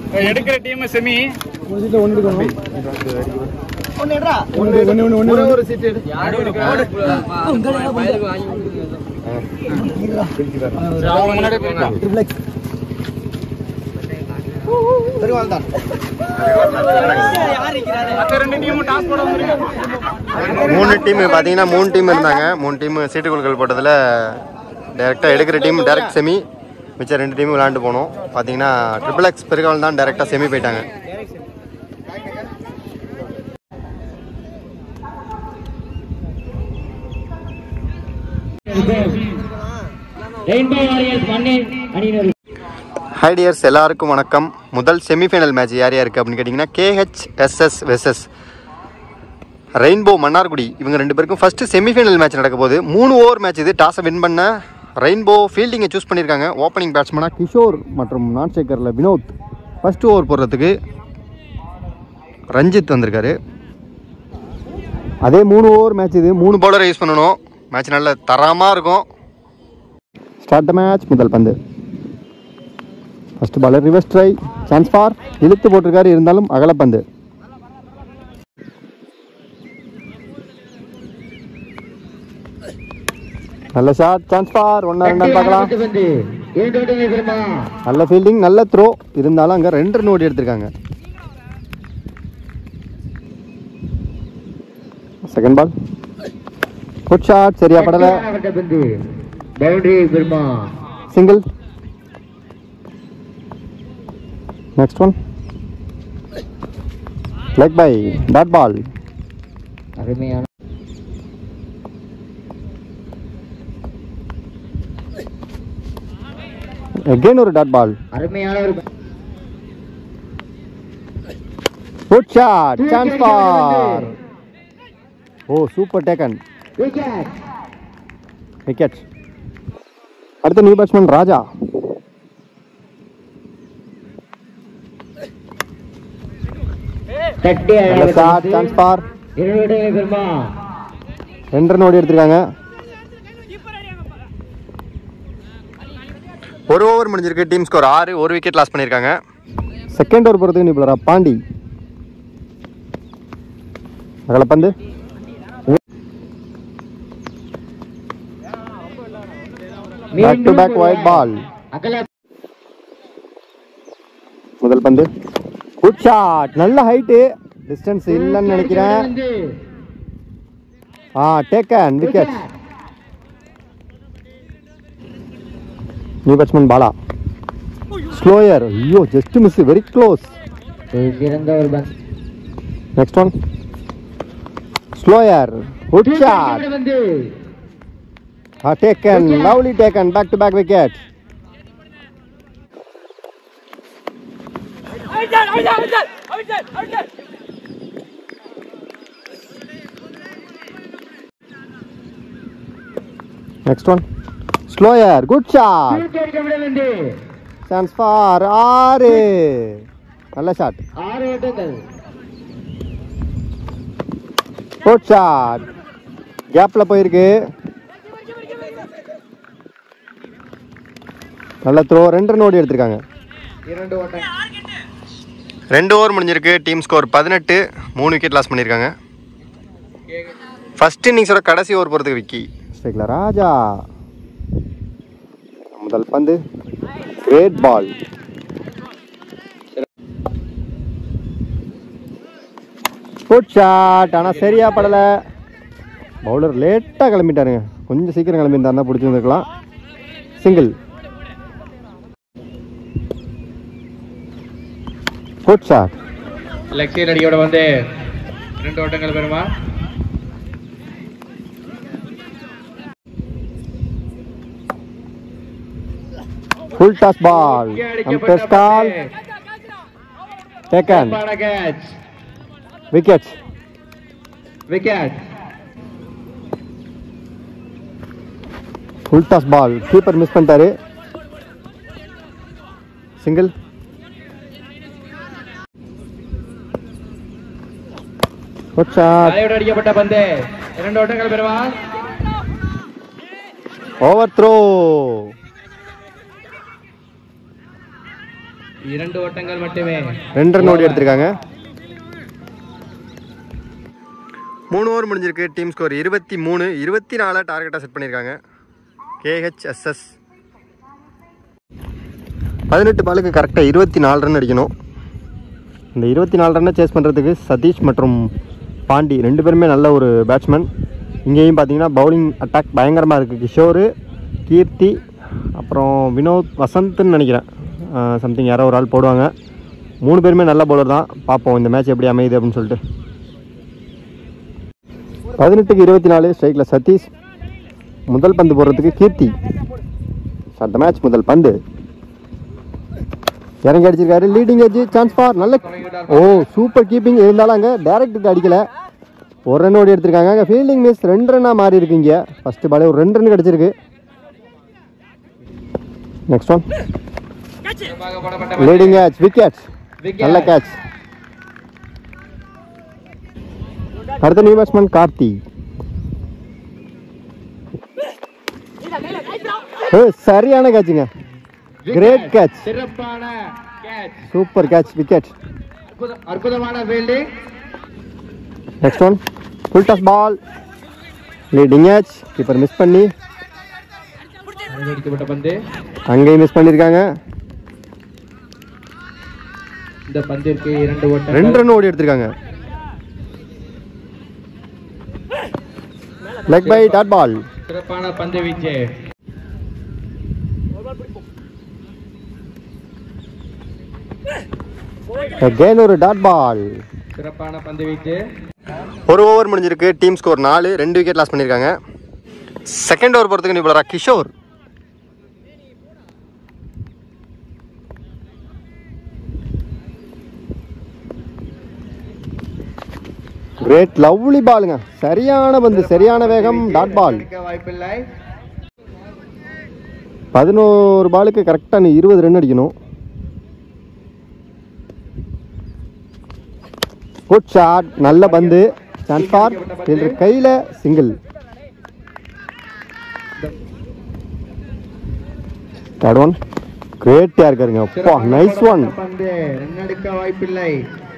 எடுக்கிற team semi அவங்க முன்னாடி போயிருக்கான் மற்ற ரெண்டு டீமும் டாஸ் போட வந்துருக்காங்க மூணு டீம் பார்த்தீங்கன்னா மூணு டீம் இருந்தாங்க மூணு டீம் சீட்டு குழுக்கள் போட்டதில் டேரெக்டாக எடுக்கிற டீம் டேரக்ட் செமி மிச்சம் ரெண்டு டீம் விளாண்டு போனோம் பார்த்தீங்கன்னா ட்ரிபிள் எக்ஸ் பெருகாவல் தான் டேரெக்டாக செமி போயிட்டாங்க ரெயின்போ வாரியர்ஸ் மண்ணின் அணியினர் ஹை டியர்ஸ் எல்லாருக்கும் வணக்கம் முதல் செமிஃபைனல் மேட்ச் யார் யாருக்கு அப்படின்னு கேட்டிங்கன்னா KH SS versus Rainbow Mannargudi இவங்க ரெண்டு பேருக்கும் ஃபஸ்ட்டு செமிஃபைனல் மேட்ச் நடக்க போகுது மூணு ஓவர் மேட்ச் இது டாஸை வின் பண்ண ரெயின்போ ஃபீல்டிங்கை சூஸ் பண்ணியிருக்காங்க ஓப்பனிங் பேட்ஸ்மனாக கிஷோர் மற்றும் நான் சேக்கரில் வினோத் ஃபஸ்ட்டு ஓவர் போடுறதுக்கு ரஞ்சித் வந்திருக்காரு அதே மூணு ஓவர் மேட்ச் இது மூணு பவுலரை யூஸ் பண்ணணும் மேட்ச் நல்ல தரமாக இருக்கும் ஸ்டார்ட் த மேட்ச் முதல் பந்து first bowler reverse try chance for இழுத்து போட்டிருக்காரு இருந்தாலும் அகலப்பந்து நல்ல ஷாட் சான்ஸ் ஃபார் ஒன்றா ரெண்டா பார்க்கலாம் வந்து இரண்டு ஓட்டங்கள் பெறுமா நல்ல ஃபீல்டிங் நல்ல த்ரோ இருந்தாலும் அங்கே ரெண்டு ரன் ஓடி எடுத்திருக்காங்க செகண்ட் பால் குட் ஷாட் சரியா படலை அவர்கிட்ட பந்து பவுண்டரி பெறுமா single next one leg bye dot ball அருமையான அகைன் ஒரு டாட் பால் அருமையான ஒரு good shot chance for oh super taken wicket wicket அடுத்த நியூ பேட்ஸ்மேன் ராஜா தட்டி நல்ல ஷாட் சான்ஸ் ஃபார் இரண்டு ஓட்டங்கள் பெறுமா ரெண்டு ரன் ஓடி எடுத்திருக்காங்க ஒரு ஓவர் முடிஞ்சிருக்கு டீம் ஸ்கோர் ஆறு ஒரு விக்கெட் லாஸ் பண்ணியிருக்காங்க செகண்ட் ஓவர் போகிறதுக்கு நிபுணரா பாண்டி அகலப்பந்து back to back wide ball அகல முதல் பந்து குட் ஷாட் நல்ல ஹைட்டு டிஸ்டன்ஸ் இல்லைன்னு நினைக்கிறேன் வந்து ஆ taken wicket new batsman Bala slower ஐயோ ஜஸ்ட் மிஸ் வெரி க்ளோஸ் ஒரு சிறந்த ஒரு பந்து next one slower good shot வந்து ஆ taken lovely taken back to back wicket next one slower good shot அடிக்கப்பட வந்து சான்ஸ் ஃபார் ஆறு நல்ல ஷாட் ஆறு ஓட்டங்கள் குட் ஷாட் கேப்ல போயிருக்கு நல்ல த்ரோ ரெண்டு ரன் ஓடி எடுத்திருக்காங்க இரண்டு ஓட்டங்கள் ரெண்டு ஓவர் முடிஞ்சிருக்கு டீம் ஸ்கோர் பதினெட்டு மூணு விக்கெட் லாஸ் பண்ணியிருக்காங்க ஃபர்ஸ்ட் இன்னிங்ஸோட கடைசி ஓவர் போகிறதுக்கு விக்கி சரிங்களா ராஜா முதல் பந்து கிரேட் பால் குட் ஷாட் ஆனால் சரியா படலை பவுலர் லேட்டாக கிளம்பிட்டாருங்க கொஞ்சம் சீக்கிரம் கிளம்பியிருந்தா பிடிச்சிருந்துருக்கலாம் சிங்கிள் குட் ஷாட் லெக்ஸியர் அடியோட வந்து ரெண்டு ஓட்டங்கள் பெறுமா ஃபுல் டாஸ் பால் அம்பேஸ் கால் taken catch wicket wicket full toss ball keeper miss பண்ணிட்டாரு சிங்கிள் குட் ஷாட் தலையோடு அடிக்கப்பட்ட பந்து இரண்டு ஓட்டங்கள் பெறுமா ஓவர் த்ரோ இரண்டு ஓட்டங்கள் மட்டுமே ரெண்டு ரன் ஓடி எடுத்திருக்காங்க மூணு ஓவர் முடிஞ்சிருக்கு டீம் ஸ்கோர் இருபத்தி மூணு இருபத்தி நாலு டார்கெட்டாக செட் பண்ணியிருக்காங்க கேஹெச்எஸ்எஸ் பதினெட்டு பாலுக்கு கரெக்டாக இருபத்தி நாலு ரன் அடிக்கணும் இந்த இருபத்தி நாலு ரன்னை சேஸ் பண்ணுறதுக்கு சதீஷ் மற்றும் பாண்டி ரெண்டு பேருமே நல்ல ஒரு பேட்ஸ்மேன் இங்கேயும் பார்த்தீங்கன்னா பவுலிங் அட்டாக் பயங்கரமாக இருக்குது கிஷோர் கீர்த்தி அப்புறம் வினோத் வசந்த்னு நினைக்கிறேன் சம்திங் யாரோ ஒரு ஆள் போடுவாங்க மூணு பேருமே நல்ல பவுலர் தான் பார்ப்போம் இந்த மேட்ச் எப்படி அமையுது அப்படின்னு சொல்லிட்டு பதினெட்டுக்கு இருபத்தி நாலு ஸ்ட்ரைக்கில் சதீஷ் முதல் பந்து போடுறதுக்கு கீர்த்தி அந்த மேட்ச் முதல் பந்து இறங்கி அடிச்சிருக்காரு லீடிங் எட்ஜ் சான்ஸ் ஃபார் நல்ல ஓ சூப்பர் கீப்பிங் இருந்தாலும் அங்கே டேரக்ட் அடிக்கல ஒரு ரன் ஓடி எடுத்திருக்காங்க அங்கே ஃபீல்டிங் மிஸ் ரெண்டு ரன்னாக மாறி இருக்கு இங்கே ஃபஸ்ட்டு பாலே ஒரு ரெண்டு ரன் கிடச்சிருக்கு நெக்ஸ்ட் ஒன் சிறப்பாக போடப்பட்ட லீடிங் கேட்ச் விக்கெட் Wicket. நல்ல கேட்ச் அடுத்த நியூ பேட்ஸ்மேன் கார்த்தி ஏய், சரியான கேட்சுங்க கிரேட் கேட்ச் சிறப்பான கேட்ச் சூப்பர் கேட்ச் விக்கெட் அற்புதமான fielding next one full toss ball leading catch keeper miss பண்ணி அனுமதிக்கப்பட்ட பந்து அங்கேயும் மிஸ் பண்ணியிருக்காங்க இந்த பந்திற்கு இரண்டு ஓட்டங்கள் ரெண்டு ரன் ஓடி எடுத்திருக்காங்க லெக் பை டாட் பால் சிறப்பான பந்து வீச்சு அகைன் ஒரு டாட் பால் சிறப்பான பந்து வீச்சு ஒரு ஓவர் முடிஞ்சிருக்கு டீம் ஸ்கோர் நாலு ரெண்டு விக்கெட் லாஸ் பண்ணியிருக்காங்க செகண்ட் ஓவர் போகிறதுக்கு நீ போலரா கிஷோர் கிரேட் லவ்லி பாலுங்க சரியான பந்து சரியான வேகம் டாட் பால் அடிக்க வாய்ப்பில்லை பதினோரு பாலுக்கு கரெக்டாக நீ இருபது ரன் அடிக்கணும் குட் ஷாட் நல்ல பந்து சான்ஸ் ஃபார் கையில் சிங்கிள் தேர்ட் ஒன் கிரேட்டியாக இருக்காருங்க அப்பா நைஸ் ஒன் பந்து ரன் எடுக்க வாய்ப்பில்லை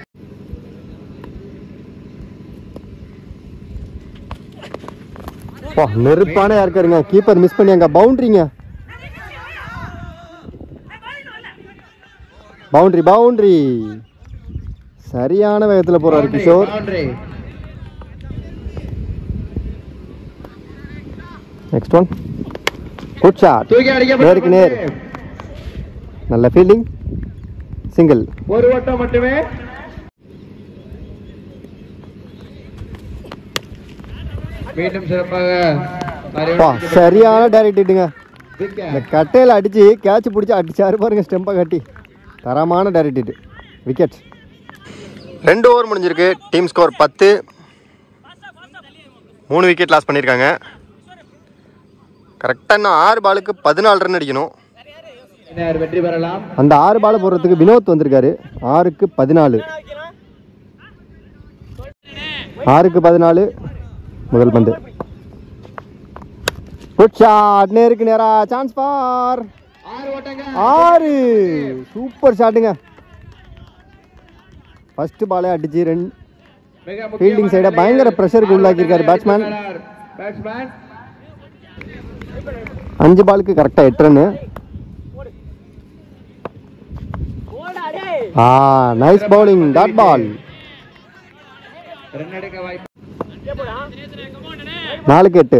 அப்பா நெருப்பான இருக்காருங்க கீப்பர் மிஸ் பண்ணி அங்கே பவுண்ட்ரிங்க பவுண்ட்ரி பவுண்ட்ரி சரியான வேகத்தில் போறாரு Kishore Boundary. Next one good shot தூக்கி அடிக்கப்பட்ட நேருக்கு நேர் பந்து. நல்ல ஃபீல்டிங் சிங்கிள் ஒரு ஓட்டம் மட்டுமே மீண்டும் சிறப்பாக பா சரியான டைரக்ட் இட்டுங்க Wicket. இந்த கட்டையில் அடிச்சு கேட்ச் பிடிச்சி அடிச்சாரு பாருங்க ஸ்டெம்பை கட்டி தரமான டைரக்ட் இட்டு விக்கெட் ரெண்டு ஓவர் முடிஞ்சிருக்கு டீம் ஸ்கோர் பத்து மூணு விக்கெட் லாஸ் பண்ணியிருக்காங்க கரெக்டாக இன்னும் ஆறு பாலுக்கு பதினாலு ரன் அடிக்கணும் பின்னர் வெற்றி பெறலாம் அந்த ஆறு பால் போடுறதுக்கு வினோத் வந்திருக்காரு ஆறுக்கு பதினாலு ஆறுக்கு பதினாலு முதல் பந்து குட் ஷாட் நேருக்கு நேரா சான்ஸ் ஃபார் ஆறு ஓட்டங்கள் ஆறு சூப்பர் ஷாட்டுங்க ஃபர்ஸ்ட் பாலே அடிச்சு ரெண்டு மிக முக்கியமான Fielding side அ பயங்கர pressure க்கு உள்ளாக்கியிருக்காரு batsman. பேட்ஸ்மேன் அஞ்சு பாலுக்கு கரெக்டாக எட்டு ரன்னு ஆ nice bowling dot ball run எடுக்க வாய்ப்பு நாலுக்கு எட்டு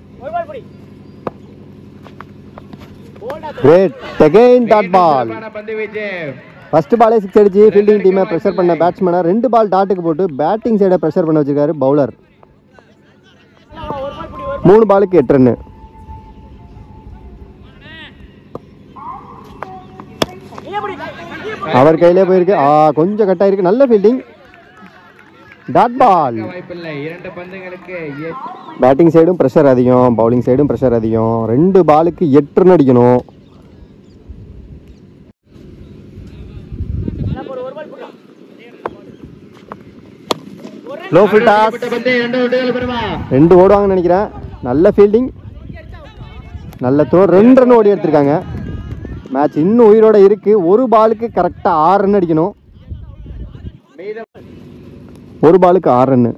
கிரேட் அகைன் டாட் பால் சிறப்பான பந்து வீச்சு ஃபர்ஸ்ட் பாலே சிக்ஸ் அடிச்சு ஃபீல்டிங் டீமை ப்ரெஷர் பண்ண பேட்ஸ்மேனை ரெண்டு பால் டாட்டுக்கு போட்டு பேட்டிங் சைடை ப்ரெஷர் பண்ண வச்சிருக்காரு பவுலர் மூணு பாலுக்கு எட்டு ரன்னு அவர் கையிலே போயிருக்கு ஆ கொஞ்சம் கட் ஆயிருக்கு நல்ல ஃபீல்டிங் டாட் பால் வாய்ப்பில்லை இரண்டு பந்துங்களுக்கு எட்டு. பேட்டிங் சைடும் ப்ரெஷர் அதிகம் பவுலிங் சைடும் ப்ரெஷர் அதிகம் ரெண்டு பாலுக்கு எட்டு ரன் அடிக்கணும் லோ ஃபுல் டாஸ் விட்ட பந்து இரண்டு ஓட்டுகள் பெறுமா ரெண்டு ஓடுவாங்கன்னு நினைக்கிறேன் நல்ல ஃபீல்டிங் நல்ல த்ரோ ரெண்டு ரன் ஓடி எடுத்திருக்காங்க மேட்ச் இன்னும் உயிரோட இருக்குது ஒரு பாலுக்கு கரெக்டாக ஆறு ரன் அடிக்கணும் மீதம் ஒரு பாலுக்கு ஆறு ரன்னு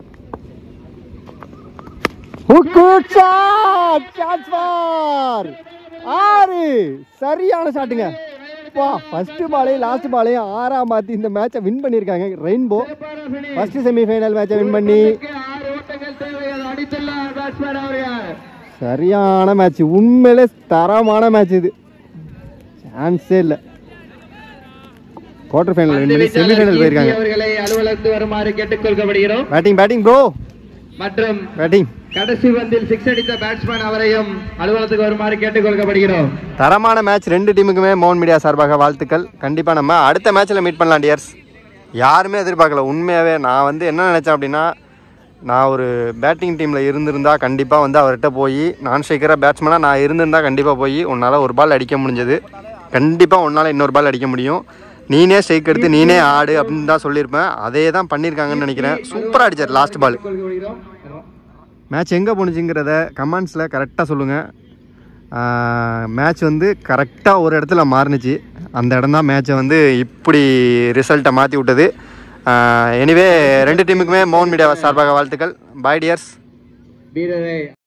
ஆறு சரியான ஷாட்டுங்க வா ஃபர்ஸ்ட் பாலையும் லாஸ்ட் பாலையும் ஆறாம் மாற்றி இந்த மேட்சை வின் பண்ணியிருக்காங்க ரெயின்போ ஃபர்ஸ்ட் செமிஃபைனல் மேட்சை வின் பண்ணி ஆறு ஓட்டங்கள் தேவை அதை அடித்துள்ளார் பேட்ஸ்மேன் அவர்கள் சரியான மேட்ச் உண்மையிலே தரமான மேட்ச் இது சான்ஸே இல்லை குவார்டர் ஃபைனல் வின் பண்ணி செமிஃபைனல் போயிருக்காங்க அவர்களை அலுவலகத்து வருமாறு கேட்டுக்கொள்கப்படுகிறோம் பேட்டிங் பேட்டிங் ப்ரோ மற்றும் பேட்டிங் கடைசி பந்தில் சிக்ஸ் அடித்த பேட்ஸ்மேன் அவரையும் அலுவலகத்துக்கு வருமாறு கேட்டுக்கொள்கப்படுகிறோம் தரமான மேட்ச் ரெண்டு டீமுக்குமே மோகன் மீடியா சார்பாக வாழ்த்துக்கள் கண்டிப்பாக நம்ம அடுத்த மேட்ச்சில் மீட் பண்ணலாம் டியர்ஸ் யாருமே எதிர்பார்க்கல உண்மையாகவே நான் வந்து என்ன நினச்சேன் அப்படின்னா நான் ஒரு பேட்டிங் டீமில் இருந்திருந்தா கண்டிப்பாக வந்து அவர்கிட்ட போய் நான் ஸ்ட்ரைக்கராக பேட்ஸ்மேனாக நான் இருந்திருந்தா கண்டிப்பாக போய் உன்னால் ஒரு பால் அடிக்க முடிஞ்சது கண்டிப்பாக உன்னால் இன்னொரு பால் அடிக்க முடியும் நீனே ஸ்ட்ரைக் எடுத்து நீனே ஆடு அப்படின்னு தான் சொல்லியிருப்பேன் அதே தான் பண்ணியிருக்காங்கன்னு நினைக்கிறேன் சூப்பராக அடிச்சார் லாஸ்ட் பால் கொள்கப்படுகிறோம் மேட்ச் எங்கே போணுச்சுங்கிறத கமெண்ட்ஸில் கரெக்டாக சொல்லுங்கள் மேட்ச் வந்து கரெக்டாக ஒரு இடத்துல மாறுனுச்சு அந்த இடம் தான் மேட்சை வந்து இப்படி ரிசல்ட்டை மாற்றி விட்டது எனிவே ரெண்டு டீமுக்குமே மோகன் மீடியா சார்பாக வாழ்த்துக்கள் பாய் டியர்ஸ் வீரரை